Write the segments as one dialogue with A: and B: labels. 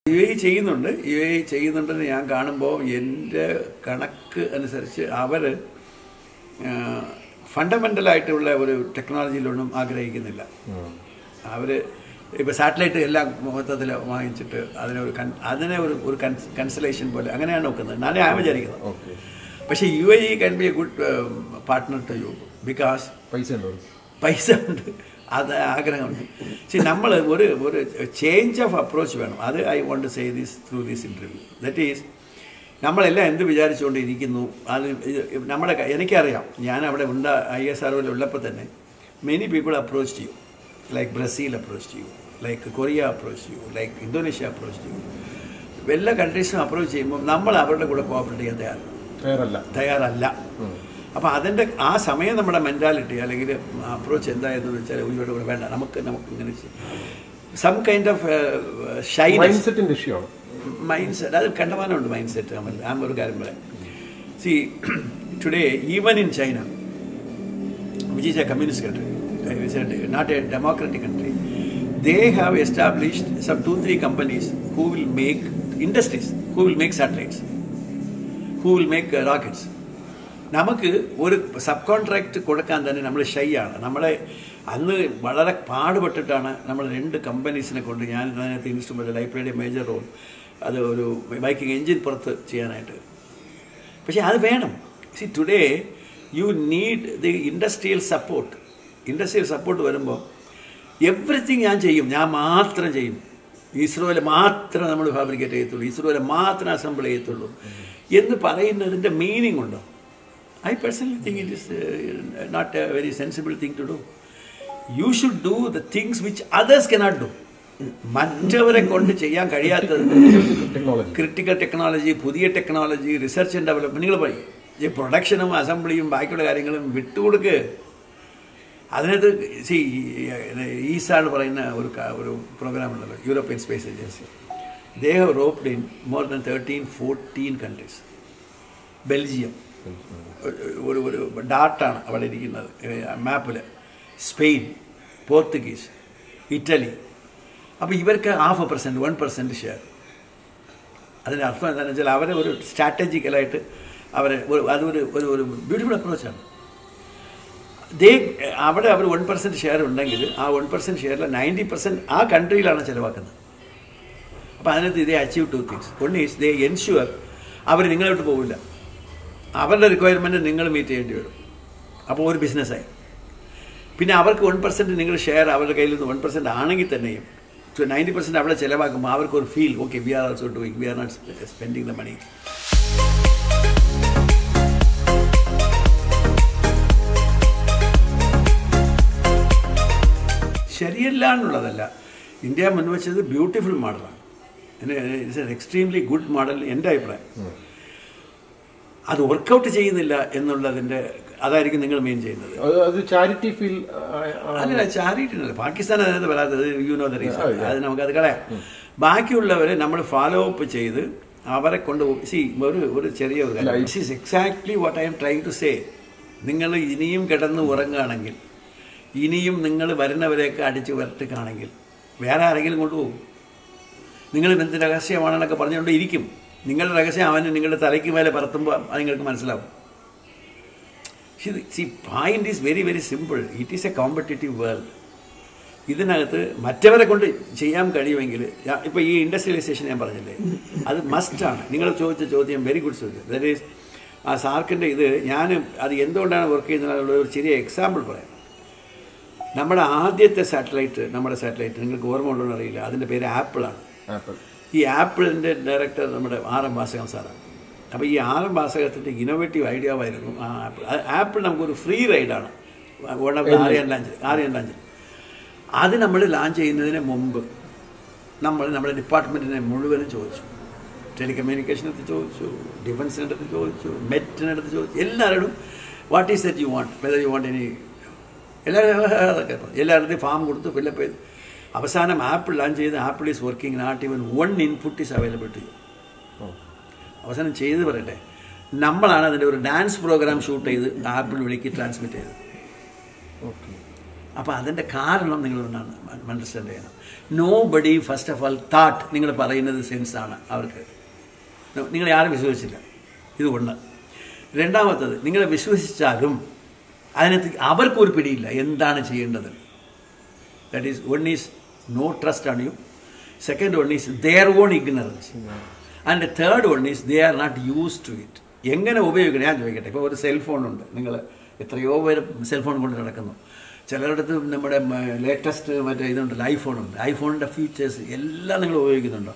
A: U A ചെയ്യുന്നുണ്ട് U A ചെയ്യുന്നുണ്ടെന്ന് ഞാൻ കാണുമ്പോൾ എൻ്റെ കണക്ക് അനുസരിച്ച് അവർ ഫണ്ടമെൻ്റലായിട്ടുള്ള ഒരു ടെക്നോളജിയിലൊന്നും ആഗ്രഹിക്കുന്നില്ല അവർ ഇപ്പോൾ സാറ്റലൈറ്റ് എല്ലാം മൊത്തത്തിൽ വാങ്ങിച്ചിട്ട് അതിനെ ഒരു കൺ അതിനെ ഒരു ഒരു കൺസലേഷൻ പോലെ അങ്ങനെയാണ് നോക്കുന്നത് ഞാൻ ഞാൻ വിചാരിക്കുന്നത്
B: ഓക്കെ
A: പക്ഷേ U A can be a good partner to you because
B: പൈസ ഉണ്ടോ
A: പൈസ ഉണ്ട് അത് ആഗ്രഹമുണ്ട് പക്ഷേ നമ്മൾ ഒരു ഒരു ചേഞ്ച് ഓഫ് അപ്രോച്ച് വേണം അത് I won't say this through this interview that is നമ്മളെല്ലാം എന്ത് വിചാരിച്ചുകൊണ്ട് ഇരിക്കുന്നു അത് ഇത് നമ്മുടെ ക- എനിക്കറിയാം ഞാൻ അവിടെ ഉണ്ട ഐ എസ് ആർ ഉള്ളപ്പോൾ തന്നെ മെനി പീപ്പിൾ അപ്രോച്ച് ചെയ്യൂ ലൈക്ക് ബ്രസീൽ അപ്രോച്ച് ചെയ്യൂ ലൈക്ക് കൊറിയ അപ്രോച്ച് ചെയ്യൂ ലൈക്ക് ഇന്തോനേഷ്യ അപ്രോച്ച് ചെയ്യൂ എല്ലാ കൺട്രീസും അപ്രോച്ച് ചെയ്യുമ്പോൾ നമ്മൾ അവരുടെ കൂടെ കോപ്പറേറ്റ് ചെയ്യാൻ തയ്യാറാണ്
B: ഫെയറല്ല
A: തയ്യാറല്ല അപ്പോൾ അതിൻ്റെ ആ സമയം നമ്മുടെ മെൻറ്റാലിറ്റി അല്ലെങ്കിൽ അപ്രോച്ച് എന്തായെന്ന് വെച്ചാൽ ഇവരുടെ കൂടെ വേണ്ട നമുക്ക് നമുക്ക് ഇങ്ങനെ some kind of shyness
B: mind സെറ്റിന്റെ ഇഷ്യൂ ആണ്
A: മൈൻഡ് സെറ്റ് അത് കണ്ടമാനമുണ്ട് മൈൻഡ് സെറ്റ് നമ്മൾ ഞാൻ ഒരു കാര്യം പറയാം see today even in China which is a communist country, I said, not a democratic country, they have established some two, three companies who will make industries, who will make satellites, who will make uh, rockets. നമുക്ക് ഒരു sub contract കൊടുക്കാൻ തന്നെ നമ്മൾ shy ആണ് നമ്മളെ അന്ന് വളരെ പാടുപെട്ടിട്ടാണ് നമ്മൾ രണ്ട് കമ്പനീസിനെ കൊണ്ട് ഞാൻ അതിനകത്ത് ഇൻസ്ട്രുമെൻ്റ് ലൈബ്രറിയുടെ മേജർ റോൾ അത് ഒരു ബൈക്കിംഗ് എഞ്ചിൻ പുറത്ത് ചെയ്യാനായിട്ട് പക്ഷേ അത് വേണം see today you need the industrial support industrial support വരുമ്പോൾ എവറിത്തിങ് ഞാൻ ചെയ്യും ഞാൻ മാത്രം ചെയ്യും ഇസ്രോയിൽ മാത്രം നമ്മൾ ഫാബ്രിക്കേറ്റ് ചെയ്യത്തുള്ളൂ ഇസ്രോയിൽ മാത്രം അസംബിൾ ചെയ്യത്തുള്ളൂ എന്ന് പറയുന്നതിൻ്റെ മീനിങ് ഉണ്ടോ I personally think it is not a very sensible thing to do you should do the things which others cannot do മറ്റവരെ കൊണ്ട് ചെയ്യാൻ കഴിയാത്തത്
B: ടെക്നോളജി
A: ക്രിട്ടിക്കൽ ടെക്നോളജി പുതിയ ടെക്നോളജി റിസർച്ച് ആൻഡ് ഡെവലപ്മെന്റ് നിങ്ങൾ പറയും ഈ പ്രൊഡക്ഷനും അസംബ്ലിയും ബാക്കിയുള്ള കാര്യങ്ങളും വിട്ടുകൊടുക്ക് അതിനകത്ത് സി ഈസാണ് പറയുന്ന ഒരു ക- ഒരു പ്രോഗ്രാം ഉണ്ടല്ലോ European Space Agency they have roped in more than thirteen fourteen countries Belgium ഒരു ഒരു ഡാട്ടാണ് അവിടെ ഇരിക്കുന്നത് മാപ്പിൽ സ്പെയിൻ പോർത്തുഗീസ് ഇറ്റലി അപ്പോൾ ഇവർക്ക് half a percent one percent share അതിൻ്റെ അർത്ഥം എന്താണെന്ന് വെച്ചാൽ അവരെ ഒരു സ്ട്രാറ്റജിക്കലായിട്ട് അവരെ ഒരു- അതൊരു ഒരു ഒരു ബ്യൂട്ടിഫുൾ അപ്രോച്ചാണ് ദേ അവിടെ അവർ വൺ പെർസെൻറ്റ് ഷെയർ ഉണ്ടെങ്കിൽ ആ വൺ പെർസെൻറ്റ് ഷെയറിൽ നയൻറ്റി പെർസെൻറ്റ് ആ കൺട്രിയിലാണ് ചിലവാക്കുന്നത് അപ്പോൾ അതിനകത്ത് ഇതേ achieve two things one is they ensure അവർ നിങ്ങളോട്ട് പോകില്ല അവരുടെ റിക്വയർമെൻറ്റ് നിങ്ങൾ മീറ്റ് ചെയ്യേണ്ടി വരും അപ്പോൾ ഒരു ബിസിനസ്സായി പിന്നെ അവർക്ക് വൺ പെർസെൻറ്റ് നിങ്ങൾ ഷെയർ അവരുടെ കയ്യിൽ നിന്ന് വൺ പെർസെൻറ്റ് ആണെങ്കിൽ തന്നെയും നയൻറ്റി പെർസെൻറ്റ് അവിടെ ചിലവാക്കുമ്പോൾ അവർക്ക് ഒരു feel okay we are also doing we are not spending the money ശരിയല്ല എന്നുള്ളതല്ല ഇന്ത്യ മുൻവച്ചത് ബ്യൂട്ടിഫുൾ മോഡലാണ് it's an extremely good model എൻ്റെ അഭിപ്രായം അത് വർക്കൗട്ട് ചെയ്യുന്നില്ല എന്നുള്ളതിൻ്റെ അതായിരിക്കും നിങ്ങൾ മെയിൻ ചെയ്യുന്നത്
B: അത് അത് ചാരിറ്റി ഫീൽ
A: അല്ല ചാരിറ്റി അല്ല പാകിസ്ഥാൻ അതിനകത്ത് വരാത്തത് യു നോ ദ റീസൺ അത് നമുക്കത് കളയാം ബാക്കിയുള്ളവരെ നമ്മൾ ഫോളോ അപ്പ് ചെയ്ത് അവരെ കൊണ്ട് സി ഒരു ഒരു ചെറിയ ഒരു കാര്യം this is exactly what I'm trying to say നിങ്ങൾ ഇനിയും കിടന്ന് ഉറങ്ങുകയാണെങ്കിൽ ഇനിയും നിങ്ങൾ വരുന്നവരെയൊക്കെ അടിച്ച് വരട്ടുകയാണെങ്കിൽ വേറെ ആരെങ്കിലും കൊണ്ടുപോകും നിങ്ങൾ ഇന്നത്തെ രഹസ്യമാണെന്നൊക്കെ പറഞ്ഞുകൊണ്ട് ഇരിക്കും നിങ്ങളുടെ രഹസ്യം അവന് നിങ്ങളുടെ തലയ്ക്ക് മേലെ പറത്തുമ്പോൾ അത് നിങ്ങൾക്ക് മനസ്സിലാവും see point is very very simple it is a competitive world ഇതിനകത്ത് മറ്റവരെ കൊണ്ട് ചെയ്യാൻ കഴിയുമെങ്കിൽ ഇപ്പോൾ ഈ ഇൻഡസ്ട്രിയലൈസേഷൻ ഞാൻ പറഞ്ഞില്ലേ അത് മസ്റ്റാണ് നിങ്ങൾ ചോദിച്ച ചോദ്യം വെരി ഗുഡ് ചോദ്യം ദറ്റ് ഈസ് ആ സാർക്കിൻ്റെ ഇത് ഞാൻ അത് എന്തുകൊണ്ടാണ് വർക്ക് ചെയ്യുന്നത് ഒരു ചെറിയ എക്സാമ്പിൾ പറയാം നമ്മുടെ ആദ്യത്തെ സാറ്റലൈറ്റ് നമ്മുടെ സാറ്റലൈറ്റ് നിങ്ങൾക്ക് ഓർമ്മ ഉണ്ടോ എന്ന് അറിയില്ല അതിൻ്റെ പേര് ആപ്പിളാണ്
B: ആപ്പിൾ
A: ഈ ആപ്പിളിൻ്റെ ഡയറക്ടർ നമ്മുടെ ആർ എം വാസകം സാറാണ് അപ്പോൾ ഈ ആർ എം വാസകത്തിൻ്റെ ഇന്നോവേറ്റീവ് ഐഡിയ ആയിരുന്നു ആ ആപ്പിൾ ആ ആപ്പിൾ നമുക്കൊരു ഫ്രീ റൈഡാണ് one of the Ariane launch Ariane launch അത് നമ്മൾ ലാഞ്ച് ചെയ്യുന്നതിന് മുമ്പ് നമ്മൾ നമ്മുടെ ഡിപ്പാർട്ട്മെൻറ്റിനെ മുഴുവനും ചോദിച്ചു ടെലികമ്മ്യൂണിക്കേഷനടുത്ത് ചോദിച്ചു ഡിഫൻസിനടുത്ത് ചോദിച്ചു മെറ്റിനടുത്ത് ചോദിച്ചു എല്ലാവരോടും what is that you want whether you want any എല്ലാവരും അതൊക്കെ പറഞ്ഞു. എല്ലാവരുടെയും ഫാം കൊടുത്ത് ഫില്ലപ്പ് ചെയ്തു അവസാനം ആപ്പിൾ ലാഞ്ച് ചെയ്ത് APPLE is working not even one input is available to you അവസാനം ചെയ്ത് പറയട്ടെ നമ്മളാണ് അതിൻ്റെ ഒരു ഡാൻസ് പ്രോഗ്രാം ഷൂട്ട് ചെയ്ത് ആപ്പിൾ വിളിക്ക് ട്രാൻസ്മിറ്റ് ചെയ്തത്
B: ഓക്കെ
A: അപ്പോൾ അതിൻ്റെ കാരണം നിങ്ങൾ അണ്ടർസ്റ്റാൻഡ് ചെയ്യണം no buddy first of all that നിങ്ങൾ പറയുന്നത് സെൻസാണ് അവർക്ക് നിങ്ങളെ ആരും വിശ്വസിച്ചില്ല ഇത് ഒന്ന് രണ്ടാമത്തത് നിങ്ങളെ വിശ്വസിച്ചാലും അതിനകത്ത് അവർക്കൊരു പിടിയില്ല എന്താണ് ചെയ്യേണ്ടത് that is one is no trust ആണ് you second one is their own ignorance and third one is they are not use to it എങ്ങനെ ഉപയോഗിക്കണം ഞാൻ ചോദിക്കട്ടെ ഇപ്പോൾ ഒരു സെൽഫോൺ ഉണ്ട് നിങ്ങൾ എത്രയോ പേര് സെൽഫോൺ കൊണ്ട് നടക്കുന്നു ചിലരുടെ അടുത്ത് നമ്മുടെ ലേറ്റസ്റ്റ് മറ്റേ ഇതുണ്ടല്ലോ ഐഫോൺ ഉണ്ട് ഐഫോണിൻ്റെ ഫീച്ചേഴ്സ് എല്ലാം നിങ്ങൾ ഉപയോഗിക്കുന്നുണ്ടോ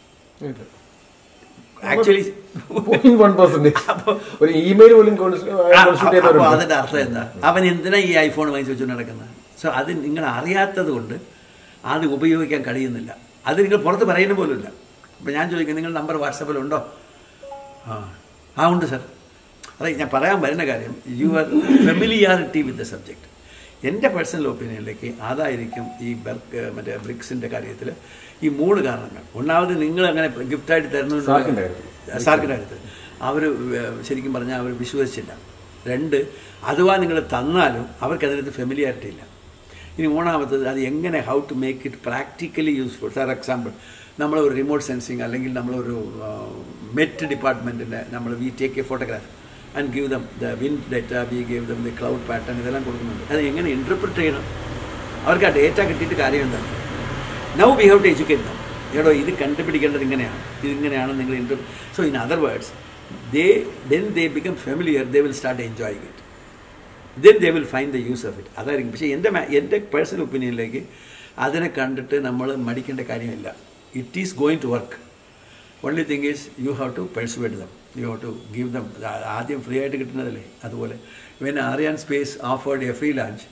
A: ആക്ച്വലി
B: പോയിന്റ് വൺ പെർസെന്റേജ്
A: അപ്പോൾ
B: ഒരു ഇമെയിൽ പോലും കോൺസ്റ്റിറ്റ്യൂട്ട്
A: അപ്പോൾ
B: ചെയ്തവരുണ്ട്
A: അതിന്റെ അർത്ഥം എന്താ അവൻ എന്തിനാ ഈ ഐഫോൺ വാങ്ങിച്ച് വെച്ചുകൊണ്ട് നടക്കുന്നത് സോ അത് നിങ്ങൾ അറിയാത്തത് കൊണ്ട് അത് ഉപയോഗിക്കാൻ കഴിയുന്നില്ല അത് നിങ്ങൾ പുറത്ത് പറയുന്ന പോലുമില്ല അപ്പം ഞാൻ ചോദിക്കും നിങ്ങൾ നമ്പർ വാട്സപ്പിലുണ്ടോ ആ ആ ഉണ്ട് സർ അതെ ഞാൻ പറയാൻ വരുന്ന കാര്യം you are familiarity with the subject എൻ്റെ പേഴ്സണൽ ഒപ്പീനിയനിലേക്ക് അതായിരിക്കും ഈ ബെർക്ക് മറ്റേ ബ്രിക്സിൻ്റെ കാര്യത്തിൽ ഈ മൂന്ന് കാരണങ്ങൾ ഒന്നാമത് നിങ്ങൾ അങ്ങനെ ഗിഫ്റ്റായിട്ട്
B: സാർക്കിൻ്റെ
A: തരുന്നു
B: കാര്യത്തിൽ.
A: സാർക്കിൻ്റെ കാര്യത്തിൽ അവർ ശരിക്കും പറഞ്ഞാൽ അവർ വിശ്വസിച്ചില്ല രണ്ട് അഥവാ നിങ്ങൾ തന്നാലും അവർക്ക് അതിനകത്ത് ഫെമിലിയാരിറ്റി ഇല്ല ഇനി മൂന്നാമത്തത് അത് എങ്ങനെ how to make it practically useful for example നമ്മൾ ഒരു റിമോട്ട് സെൻസിങ് അല്ലെങ്കിൽ നമ്മളൊരു മെറ്റ് ഡിപ്പാർട്ട്മെൻറ്റിൻ്റെ നമ്മൾ we take a photograph and give them the wind data we give them the cloud pattern ഇതെല്ലാം കൊടുക്കുന്നുണ്ട് അത് എങ്ങനെ ഇൻ്റർപ്രിറ്റ് ചെയ്യണം അവർക്ക് ആ ഡേറ്റ കിട്ടിയിട്ട് കാര്യം എന്താണ് now we have to educate them എടോ ഇത് കണ്ടുപിടിക്കേണ്ടത് ഇങ്ങനെയാണ് ഇതിങ്ങനെയാണ് നിങ്ങൾ inter so in other words they then they become familiar they will start enjoying it then they will find the use of it അതായിരിക്കും പക്ഷേ എൻ്റെ മാ- എൻ്റെ പേഴ്സണൽ ഒപ്പീനിയനിലേക്ക് അതിനെ കണ്ടിട്ട് നമ്മൾ മടിക്കേണ്ട കാര്യമില്ല it is going to work only thing is you have to persuade them you have to give them ആദ്യം ഫ്രീ ആയിട്ട് കിട്ടുന്നതല്ലേ അതുപോലെ when Ariane space offered a free launch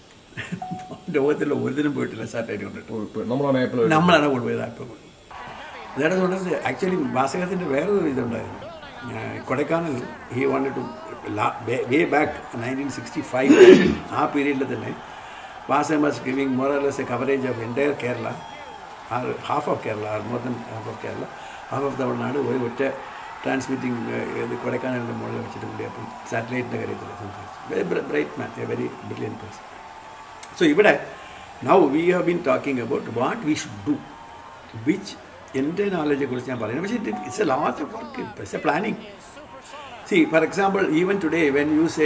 A: ലോകത്തിൽ ഒരുതിനും പോയിട്ടില്ല സാറ്റലൈറ്റ് കൊണ്ടിട്ട്
B: നമ്മളാണ് ആപ്പിൾ
A: നമ്മളാണ് കൊണ്ടുപോയത് ആപ്പ് കൊണ്ട് ഇതാണ് കൊണ്ടത് ആക്ച്വലി വാസകത്തിൻ്റെ വേറൊരു ഇതുണ്ടായിരുന്നു ഞാൻ Kodaikanal he wanted to way back nineteen sixty five ആ പീരീഡിൽ തന്നെ Vasagam was giving more or less a coverage of entire Kerala or half of Kerala or more than half of Kerala half of Tamil Nadu ഒരു ഒറ്റ ട്രാൻസ്മിറ്റിംഗ് ഇത് കൊടൈക്കാനലിൻ്റെ മുകളിൽ വെച്ചിട്ട് കൂടി അപ്പം സാറ്റലൈറ്റിൻ്റെ കാര്യത്തിൽ സംസാരിച്ചു very bright man a very brilliant person so ഇവിടെ now we have been talking about what we should do which എൻ്റെ നോളജെ കുറിച്ച് ഞാൻ പറയുന്നത് പക്ഷേ it's a lot of work it's a planning see for example even today when you say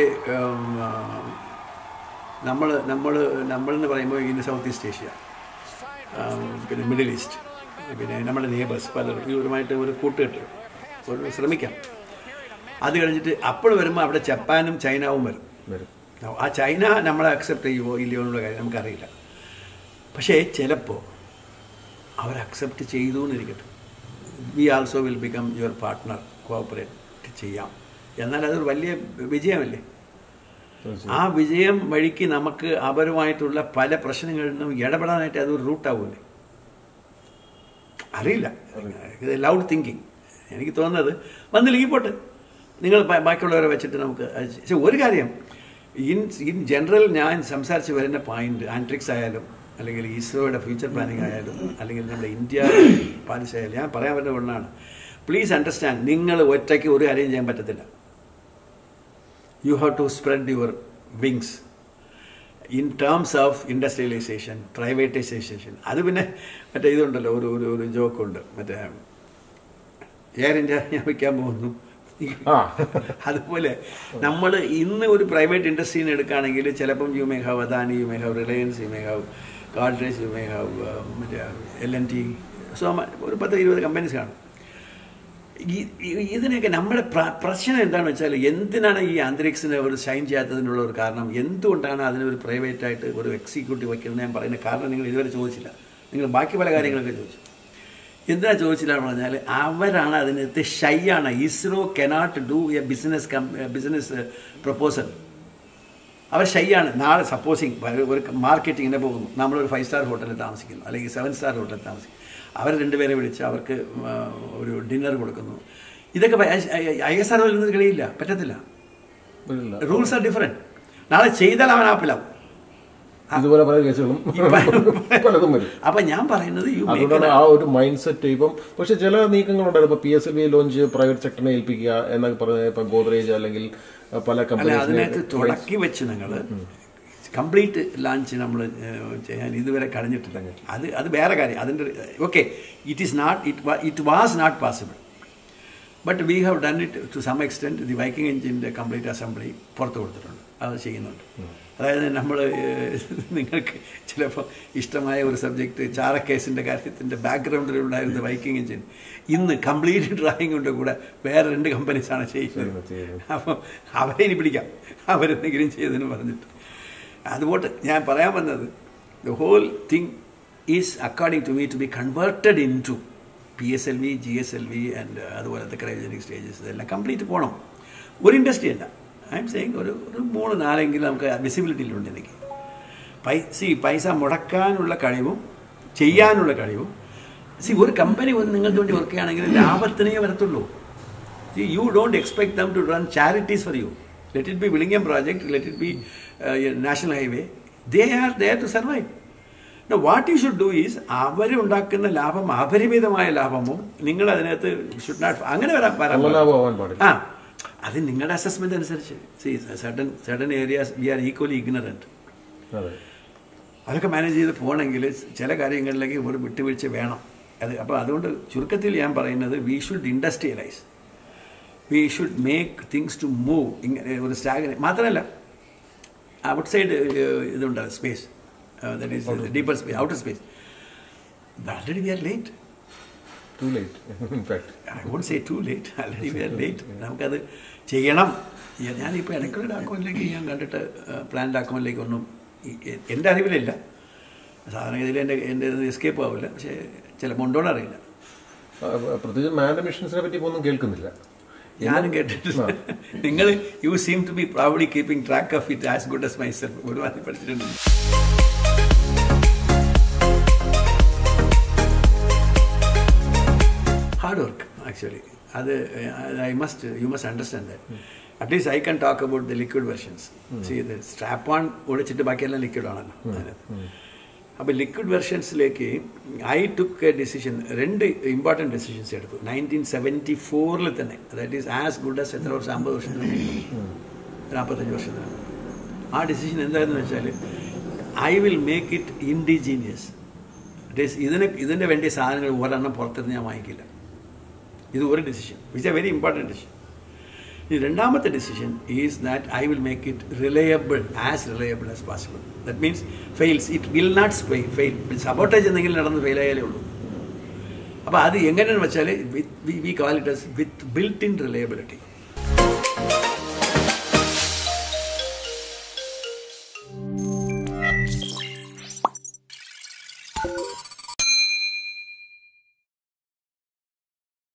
A: നമ്മൾ നമ്മൾ നമ്മൾ എന്ന് പറയുമ്പോൾ ഇൻ സൗത്ത് ഈസ്റ്റ് ഏഷ്യ പിന്നെ മിഡിൽ ഈസ്റ്റ് പിന്നെ നമ്മുടെ നെയ്ബേഴ്സ് പലരും ഇവരുമായിട്ട് ഒരു കൂട്ടുകെട്ട് ഒരു ശ്രമിക്കാം അത് കഴിഞ്ഞിട്ട് അപ്പോൾ വരുമ്പോൾ അവിടെ ജപ്പാനും ചൈനാവും വരും
B: വരും
A: ആ ചൈന നമ്മളെ അക്സെപ്റ്റ് ചെയ്യുമോ ഇല്ലയോ എന്നുള്ള കാര്യം നമുക്കറിയില്ല പക്ഷേ ചിലപ്പോൾ അവർ അക്സെപ്റ്റ് ചെയ്തു എന്നിരിക്കട്ടെ we also will become your partner cooperate ചെയ്യാം എന്നാൽ അതൊരു വലിയ വിജയമല്ലേ ആ വിജയം വഴിക്ക് നമുക്ക് അവരുമായിട്ടുള്ള പല പ്രശ്നങ്ങളിൽ നിന്നും ഇടപെടാനായിട്ട് അതൊരു റൂട്ടാവൂലേ അറിയില്ല ഇത് ലൗഡ് തിങ്കിങ് എനിക്ക് തോന്നുന്നത് വന്നില്ലെങ്കിൽ പോട്ടെ നിങ്ങൾ ബ- ബാക്കിയുള്ളവരെ വെച്ചിട്ട് നമുക്ക് അത് ചെയ്- പക്ഷെ ഒരു കാര്യം ഇൻ ഇൻ ജനറൽ ഞാൻ സംസാരിച്ച് വരുന്ന പോയിന്റ് ആൻട്രിക്സ് ആയാലും അല്ലെങ്കിൽ ഇസ്രോയുടെ ഫ്യൂച്ചർ പ്ലാനിങ് ആയാലും അല്ലെങ്കിൽ നമ്മുടെ ഇന്ത്യ പാലിസി ആയാലും ഞാൻ പറയാൻ വരുന്ന ഒന്നാണ് പ്ലീസ് അണ്ടർസ്റ്റാൻഡ് നിങ്ങൾ ഒറ്റയ്ക്ക് ഒരു കാര്യം ചെയ്യാൻ പറ്റത്തില്ല you have to spread your wings in terms of industrialisation privatisation അത് പിന്നെ മറ്റേ ഇതുണ്ടല്ലോ ഒരു ഒരു ഒരു ജോക്കുണ്ട് മറ്റേ എയർ ഇന്ത്യ ഞാൻ വയ്ക്കാൻ പോകുന്നു
B: ആ
A: അതുപോലെ നമ്മൾ ഇന്ന് ഒരു പ്രൈവറ്റ് ഇൻഡസ്ട്രീനെ എടുക്കുകയാണെങ്കിൽ ചിലപ്പം you may have Adani you may have Reliance you may have കാൾട്രേസ് യു മേ ഹാവ് മറ്റേ എൽ എൻ ടി സോ ഒരു പത്ത് ഇരുപത് കമ്പനീസ് കാണും ഈ- ഈ- ഇതിനൊക്കെ നമ്മുടെ പ്ര- പ്രശ്നം എന്താണെന്ന് വെച്ചാൽ എന്തിനാണ് ഈ അന്തരീക്ഷത്തിന് ഒരു ഷൈൻ ചെയ്യാത്തതിനുള്ള ഒരു കാരണം എന്തുകൊണ്ടാണ് അതിനൊരു പ്രൈവറ്റ് ആയിട്ട് ഒരു എക്സിക്യൂട്ടീവ് വയ്ക്കുന്നത് ഞാൻ പറയുന്ന കാരണം നിങ്ങൾ ഇതുവരെ ചോദിച്ചില്ല നിങ്ങൾ ബാക്കി പല കാര്യങ്ങളൊക്കെ ചോദിച്ചു എന്തിനാ ചോദിച്ചില്ല എന്ന് പറഞ്ഞാൽ അവരാണ് അതിനകത്ത് ഷൈ ആണ് ISRO cannot do a business business proposal അവർ ഷൈ ആണ് നാളെ സപ്പോസിങ് ഒരു മാർക്കറ്റിങ്ങിനെ പോകുന്നു നമ്മളൊരു ഫൈവ് സ്റ്റാർ ഹോട്ടലിൽ താമസിക്കുന്നു അല്ലെങ്കിൽ സെവൻ സ്റ്റാർ ഹോട്ടലിൽ താമസിക്കുന്നു അവർ രണ്ടുപേരെ വിളിച്ച് അവർക്ക് ആ, ഒരു ഡിന്നർ കൊടുക്കുന്നു ഇതൊക്കെ ഐ എസ് ആർ നിന്ന് കളിയില്ല പറ്റത്തില്ല
B: വരില്ല.
A: റൂൾസ് ആർ ഡിഫറെൻറ്റ് നാളെ ചെയ്താൽ അവൻ ആപ്പിലാവും
B: ഇതുപോലെ പല കേസുകളും പലതും വരും
A: അപ്പം ഞാൻ പറയുന്നത് യു
B: അതുകൊണ്ടാണ് ആ ഒരു മൈൻഡ് സെറ്റ് ഇപ്പം പക്ഷെ ചില നീക്കങ്ങളുണ്ടായിരുന്നു ഇപ്പൊ P S L V launch private സെക്ടറിനെ ഏൽപ്പിക്കുക എന്നൊക്കെ പറഞ്ഞ ഇപ്പൊ ഗോദ്രേജ് അല്ലെങ്കിൽ അഹ് പല
A: അല്ല
B: കമ്പനീസിനെ
A: അതിനകത്ത് തുടക്കി വെച്ച് നിങ്ങൾ കംപ്ലീറ്റ് ലാഞ്ച് നമ്മൾ ചെയ്യാൻ ഇതുവരെ കഴിഞ്ഞിട്ടില്ല അത് അത് വേറെ കാര്യം അതിൻ്റെ okay it is not it it was not possible but we have done it to some extent the Viking എഞ്ചിൻ്റെ കംപ്ലീറ്റ് അസംബ്ലി പുറത്ത് കൊടുത്തിട്ടുണ്ട് അത് ചെയ്യുന്നുണ്ട് അതായത് നമ്മൾ നിങ്ങൾക്ക് ചിലപ്പോൾ ഇഷ്ടമായ ഒരു സബ്ജക്റ്റ് ചാരക്കേസിൻ്റെ കാര്യത്തിൻ്റെ ബാക്ക്ഗ്രൗണ്ടിലുണ്ടായിരുന്ന വൈക്കിംഗ് എഞ്ചിൻ ഇന്ന് കംപ്ലീറ്റ് ഡ്രായിങ്ങിൻ്റെ കൂടെ വേറെ രണ്ട് കമ്പനീസാണ് ചെയ്യുന്നത്
B: ചെയ്യുന്നത്.
A: അപ്പം അവരെ ഇനി പിടിക്കാം അവരെന്തെങ്കിലും ചെയ്തതിന് പറഞ്ഞിട്ട് അതുപോട്ട് ഞാൻ പറയാൻ വന്നത് the whole thing is according to me to be converted into P S L V G S L V and അതുപോലത്തെ ക്രയോജനിക് സ്റ്റേജസ് ഇതെല്ലാം കംപ്ലീറ്റ് പോകണം ഒരു ഇൻഡസ്ട്രി അല്ല ഐ എം സെയിങ് ഒരു ഒരു മൂന്ന് നാലെങ്കിലും നമുക്ക് വിസിബിലിറ്റിയിലുണ്ട് എനിക്ക് പൈ സി പൈസ മുടക്കാനുള്ള കഴിവും ചെയ്യാനുള്ള കഴിവും സി ഒരു കമ്പനി വന്ന് നിങ്ങൾക്ക് വേണ്ടി വർക്ക് ചെയ്യുകയാണെങ്കിൽ ലാഭത്തിനേ വരത്തുള്ളൂ you don't expect them to run charities for you let it be Vizhinjam project let it be national highway they are there to survive what you should do is അവരുണ്ടാക്കുന്ന ലാഭം അപരിമിതമായ ലാഭമോ നിങ്ങൾ അതിനകത്ത് ഷുഡ് നോട്ട് അങ്ങനെ വരാൻ വരാൻ പാടില്ല.
B: അമലാഭാവാൻ പാടില്ല
A: ആ അത് നിങ്ങളുടെ അസസ്മെന്റ് അനുസരിച്ച് see sudden sudden areas we are equally ignorant
B: അതെ
A: അതൊക്കെ മാനേജ് ചെയ്ത് പോകണമെങ്കിൽ ചില കാര്യങ്ങളിലേക്ക് ഒരു വിട്ടുവീഴ്ച വേണം അത് അപ്പോൾ അതുകൊണ്ട് ചുരുക്കത്തിൽ ഞാൻ പറയുന്നത് we should industrialise we should make things to move ഇങ്ങനെ ഒരു സ്റ്റാഗ് മാത്രമല്ല ഔട്ട് സൈഡ് ഇതുണ്ട് space that is deeper space outer space already we are late
B: too late in fact
A: I won't say too late already we are late നമുക്കത് ചെയ്യണം ഞാൻ- ഞാനിപ്പോൾ ഇടയ്ക്കുള്ള ഡാക്കുമെന്റിലേക്ക് ഞാൻ കണ്ടിട്ട് പ്ലാൻ ഡാക്കുമെന്റിലേക്ക് ഒന്നും ഈ- എ- എൻ്റെ അറിവിലില്ല സാധാരണ ഇതിൽ എൻ്റെ എൻ്റെ എസ്കേപ്പ് ആവില്ല പക്ഷേ ചില മുണ്ടോടെ അറിയില്ല
B: പ്രത്യേകിച്ച് മാൻ മിഷൻസിനെ പറ്റി ഇപ്പൊ ഒന്നും കേൾക്കുന്നില്ല
A: ഞാനും കേട്ടിട്ടില്ല നിങ്ങൾ you seem to be proudly keeping track of it as good as myself ഒരുപാട് പഠിച്ചിട്ടുണ്ട് ഹാർഡ് വർക്ക് ആക്ച്വലി അത് I must you must understand that at least I can talk about the liquid versions see ഇത് strap on ഒഴിച്ചിട്ട് ബാക്കിയെല്ലാം liquid ആണല്ലോ അതിനകത്ത് അപ്പോൾ liquid വെർഷൻസിലേക്ക് ഐ ടുക്ക് എ ഡിസിഷൻ രണ്ട് ഇമ്പോർട്ടൻറ്റ് ഡിസിഷൻസ് എടുത്തു നയൻറ്റീൻ സെവൻറ്റി ഫോറിൽ തന്നെ that is as good as എത്ര വർഷം അമ്പത് വർഷത്തിന് മുമ്പ് നാൽപ്പത്തഞ്ച് വർഷത്തിന് മുമ്പ് ആ ഡിസിഷൻ എന്താണെന്ന് വെച്ചാൽ I will make it indigenous ഇതിന് ഇതിൻ്റെ വേണ്ടിയ സാധനങ്ങൾ ഒരെണ്ണം പുറത്തുനിന്ന് ഞാൻ വാങ്ങിക്കില്ല ഇത് ഒരു decision which a very important decision ഈ രണ്ടാമത്തെ decision is that I will make it reliable as reliable as possible that means fails it will not fail sabotage എന്തെങ്കിലും നടന്ന് ഫെയിൽ ആയാലേ ഉള്ളൂ അപ്പോൾ അത് എങ്ങനെയാണെന്ന് വെച്ചാൽ with we call it as with built in reliability